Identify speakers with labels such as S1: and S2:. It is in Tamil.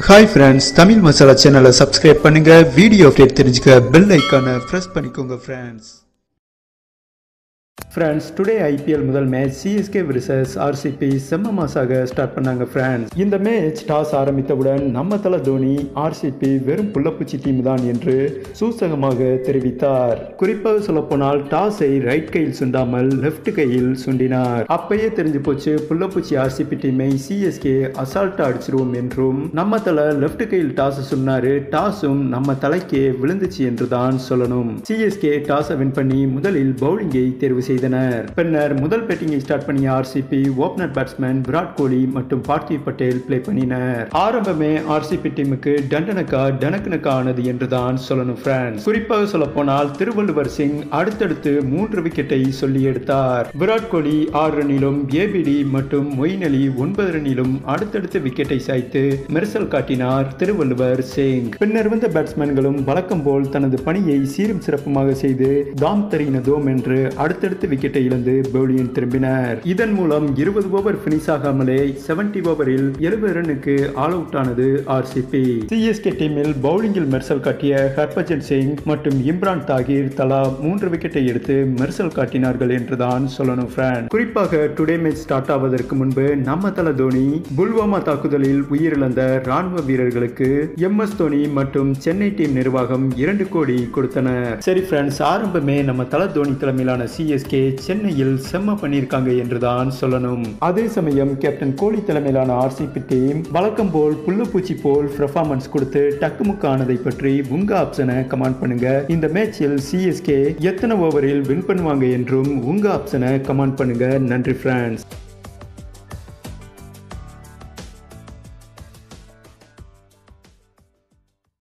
S1: ஹாய் ஃப்ரெண்ட்ஸ் தமிழ் மசாலா சேனலை சப்ஸ்கிரைப் பண்ணுங்க வீடியோ அப்டேட் தெரிஞ்சுக்க பெல் ஐக்கானை ப்ரெஸ் பண்ணிக்கோங்க ஃப்ரெண்ட்ஸ் ஃப்ரெண்ட்ஸ் டுடே ஐபிஎல் முதல் மேட்ச் சிஎஸ்கே விர்சஸ் ஆர்சிபி செம்ம மாசாக ஸ்டார்ட் பண்ணாங்க ஃப்ரெண்ட்ஸ் இந்த மேட்ச் டாஸ் ஆரம்பித்தவுடன் நம்ம தல தோனி ஆர்சிபி வெறும் புள்ளப்பூச்சி டீம் தான் என்று சூசகமாக தெரிவித்தார் குறிப்பாக சொல்லப்போனால் டாஸை ரைட் கையில் சுண்டாமல் லெஃப்ட் கையில் சுண்டினார் அப்பயே தெரிஞ்சு போச்சு புள்ளப்பூச்சி ஆர்சிபி டீமை சிஎஸ்கே அசால்ட்டா அடிச்சிருவோம் என்றும் நம்ம தல லெஃப்ட் கையில் டாஸ் சொன்னாரு டாஸும் நம்ம தலைக்கே விழுந்துச்சு என்று தான் சொல்லணும் சிஎஸ்கே டாஸை வின் பண்ணி முதலில் பவுலிங்கை தேர்வு செய்தனர் பின்னர் முதல் பேட்டிங்கை ஸ்டார்ட் பண்ணிய RCB opener batsman Virat Kohli மற்றும் பார்த்திவ் பட்டேல் பிளே பண்ணினர் ஆரம்பமே ஆர்சிபி டீமுக்கு டண்டனக்கா டனக்கனக்கா ஆனது என்றுதான் சொல்லணும் பிரான்ஸ் குறிப்பாக சொல்ல போனால் திருவள்ளுவர் சிங் அடுத்தடுத்து மூன்று விக்கெட்டை சொல்லி எடுத்தார் விராட் கோலி ஆறு ரனிலும் ஏபிடி மற்றும் மொயின் அலி ஒன்பது ரனிலும் அடுத்தடுத்து விக்கெட்டை சாய்த்து மெர்சல் காட்டினார் திருவள்ளுவர் சிங் பின்னர் வந்த பேட்ஸ்மேன்களும் வழக்கம் போல் தனது பணியை சீரும் சிறப்புமாக செய்து தாம் தரின தோம் என்று அடுத்தடுத்து விக்கெட்டை இழந்து பவுலியன் திரும்பினர் இதன் மூலம் இருபது ஓவர் பினிஷ் ஆகாமலே செவன்டி ஓவரில் எழுபது ரன்னுக்கு ஆல் அவுட் ஆனது ஆர்சிபி சிஎஸ்கே டீமில் பவுலிங்கில் மெர்சல் காட்டிய ஹர்பஜன் சிங் மற்றும் இம்ரான் தாகிர் தலா மூன்று விக்கெட்டை எடுத்து மெர்சல் காட்டினார்கள் என்றுதான் சொல்லணும் ஃப்ரான் குறிப்பாக டுடே மேட்ச் ஸ்டார்ட் ஆவதற்கு முன்பு நம்ம தல தோனி புல்வாமா தாக்குதலில் உயிரிழந்த ராணுவ வீரர்களுக்கு எம் எஸ் தோனி மற்றும் சென்னை டீம் நிர்வாகம் இரண்டு கோடி கொடுத்தனர் சரி ஃப்ரெண்ட்ஸ் ஆரம்பமே நம்ம தல தோனி தலைமையிலான சிஎஸ்கே சென்னையில் செம்ம பண்ணியிருக்காங்க என்றுதான் சொல்லணும் அதே சமயம் கேப்டன் கோலி தலைமையிலான ஆர்சிபி டீம் வழக்கம் போல் புல்லுப்பூச்சி போல் பெர்ஃபார்மன்ஸ் கொடுத்து டக்குமுக்கு ஆனதை பற்றி உங்க ஆப்ஷனை கமெண்ட் பண்ணுங்க இந்த மேட்சில் சிஎஸ்கே எத்தனை ஓவரில் வின் பண்ணுவாங்க என்றும் உங்க ஆப்ஷனை கமெண்ட் பண்ணுங்க நன்றி ஃப்ரெண்ட்ஸ்